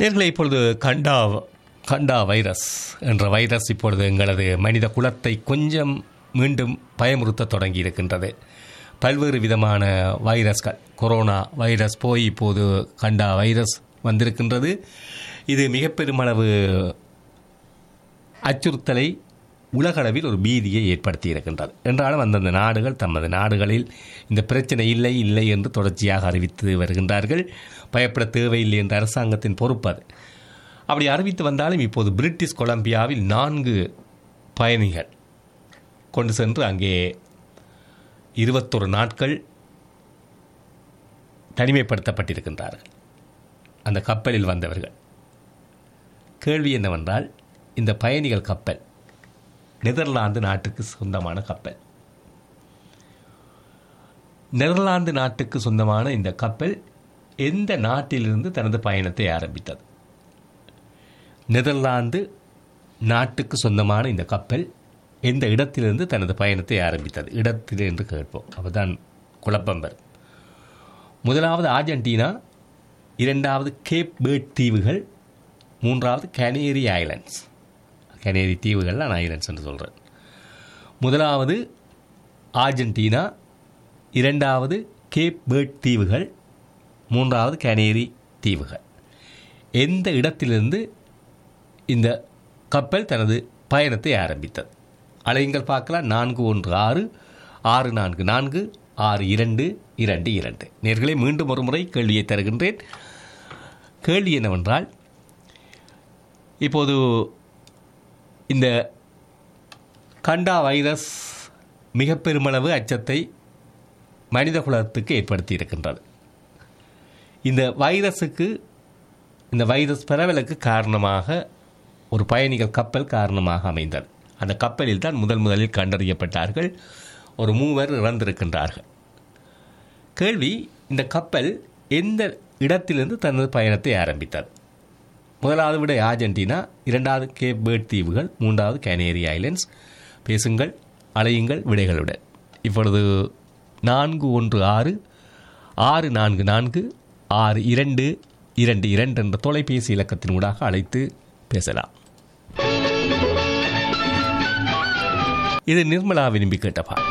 நேர்களை இப்பொழுது கண்டா கண்டா வைரஸ் என்ற வைரஸ் இப்பொழுது எங்களது மனித குலத்தை கொஞ்சம் மீண்டும் பயமுறுத்த தொடங்கி இருக்கின்றது பல்வேறு விதமான வைரஸ்கள் கொரோனா வைரஸ் போய் இப்போது கண்டா வைரஸ் வந்திருக்கின்றது இது மிக பெருமளவு அச்சுறுத்தலை உலகளவில் ஒரு பீதியை ஏற்படுத்தி இருக்கின்றது என்றாலும் அந்தந்த நாடுகள் தமது நாடுகளில் இந்த பிரச்சனை இல்லை இல்லை என்று தொடர்ச்சியாக அறிவித்து வருகின்றார்கள் பயப்பட தேவையில்லை என்ற அரசாங்கத்தின் பொறுப்பு அது அப்படி அறிவித்து வந்தாலும் இப்போது பிரிட்டிஷ் கொலம்பியாவில் நான்கு பயணிகள் கொண்டு சென்று அங்கே இருபத்தொரு நாட்கள் தனிமைப்படுத்தப்பட்டிருக்கின்றார்கள் அந்த கப்பலில் வந்தவர்கள் கேள்வி என்னவென்றால் இந்த பயணிகள் கப்பல் நெதர்லாந்து நாட்டுக்கு சொந்தமான கப்பல் நெதர்லாந்து நாட்டுக்கு சொந்தமான இந்த கப்பல் எந்த நாட்டிலிருந்து தனது பயணத்தை ஆரம்பித்தது நெதர்லாந்து நாட்டுக்கு சொந்தமான இந்த கப்பல் எந்த இடத்திலிருந்து தனது பயணத்தை ஆரம்பித்தது இடத்தில் என்று கேட்போம் அப்பதான் குழப்பம் வரும் முதலாவது ஆர்ஜென்டினா இரண்டாவது கேப் பேர்ட் தீவுகள் மூன்றாவது கனேரி ஐலண்ட்ஸ் கனேரி தீவுகள் நான் ஐலண்ட்ஸ் என்று சொல்கிறேன் முதலாவது ஆர்ஜென்டினா இரண்டாவது கேப் பேர்ட் தீவுகள் மூன்றாவது கனேரி தீவுகள் எந்த இடத்திலிருந்து இந்த கப்பல் தனது பயணத்தை ஆரம்பித்தது அலையுங்கள் பார்க்கலாம் நான்கு ஒன்று ஆறு ஆறு நான்கு நான்கு ஆறு இரண்டு இரண்டு இரண்டு நேர்களை மீண்டும் ஒரு முறை கேள்வியை தருகின்றேன் கேள்வி என்னவென்றால் இப்போது இந்த கண்டா வைரஸ் மிக பெருமளவு அச்சத்தை மனித குலத்துக்கு ஏற்படுத்தி இருக்கின்றது இந்த வைரஸுக்கு இந்த வைரஸ் பரவலுக்கு காரணமாக ஒரு பயணிகள் கப்பல் காரணமாக அமைந்தது அந்த கப்பலில் தான் முதல் முதலில் கண்டறியப்பட்டார்கள் ஒரு மூவர் இறந்திருக்கின்றார்கள் கேள்வி இந்த கப்பல் எந்த இடத்திலிருந்து தனது பயணத்தை ஆரம்பித்தது முதலாவது விட ஆர்ஜென்டினா இரண்டாவது கேப் பேர்ட் தீவுகள் மூன்றாவது கனேரி ஐலண்ட்ஸ் பேசுங்கள் அலையுங்கள் விடைகளுடன் இப்பொழுது நான்கு ஒன்று ஆறு ஆறு நான்கு நான்கு ஆறு இரண்டு இரண்டு இரண்டு என்ற தொலைபேசி இலக்கத்தின் ஊடாக அழைத்து பேசலாம் இது நிர்மலா விரும்பி கேட்ட பாடல்